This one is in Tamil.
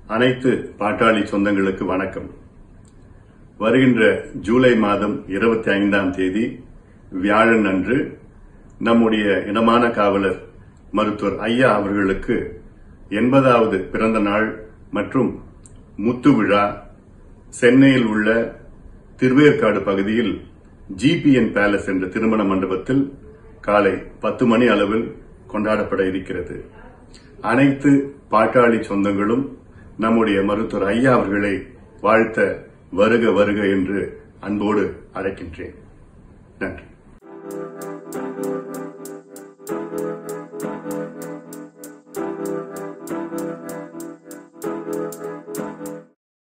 அனைத்து பாட்டாளி சொந்தங்களுக்கு வணக்கம் வருகின்ற ஜூலை மாதம் இருபத்தி ஐந்தாம் தேதி வியாழன் அன்று நம்முடைய இனமான காவலர் மருத்துவர் ஐயா அவர்களுக்கு எண்பதாவது பிறந்த நாள் மற்றும் முத்து விழா சென்னையில் உள்ள திருவேற்காடு பகுதியில் ஜிபிஎன் பேலஸ் என்ற திருமண மண்டபத்தில் காலை பத்து மணி அளவில் கொண்டாடப்பட இருக்கிறது அனைத்து பாட்டாளி சொந்தங்களும் நம்முடைய மருத்துவர் ஐயா அவர்களை வாழ்த்த வருக வருக என்று அன்போடு அழைக்கின்றேன் நன்றி